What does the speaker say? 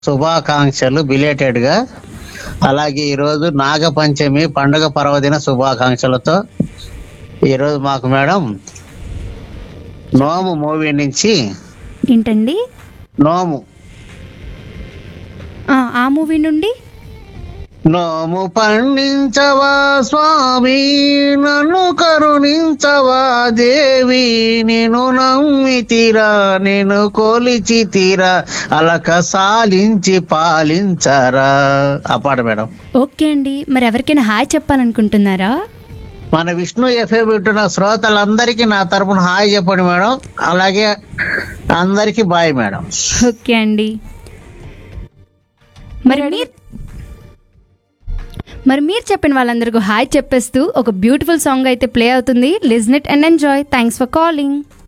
శుభాకాంక్షలు బిలేటెడ్ గా అలాగే ఈరోజు నాగపంచమి పండుగ పర్వదిన శుభాకాంక్షలతో ఈరోజు మాకు మేడం నోము మూవీ నుంచి ఏంటండి నోము ఆ, ఆ మూవీ నుండి నోము పండించవా స్వామి నన్ను కరుణించవా దేవి నేను నమ్మితిరా నేను కొలిచితిరా అలక సాలించి పాలించరా ఆ పాట మేడం ఓకే అండి మరి ఎవరికైనా హాయ్ చెప్పాలనుకుంటున్నారా మన విష్ణు ఎఫ్ఏ వింటున్న శ్రోతలందరికీ నా తరపున హాయ్ చెప్పండి మేడం అలాగే అందరికీ బాయ్ మేడం ఓకే అండి మరి మీరు మరి మీరు చెప్పిన వాళ్ళందరికీ హాయ్ చెప్పేస్తూ ఒక బ్యూటిఫుల్ సాంగ్ అయితే ప్లే అవుతుంది listen it and enjoy thanks for calling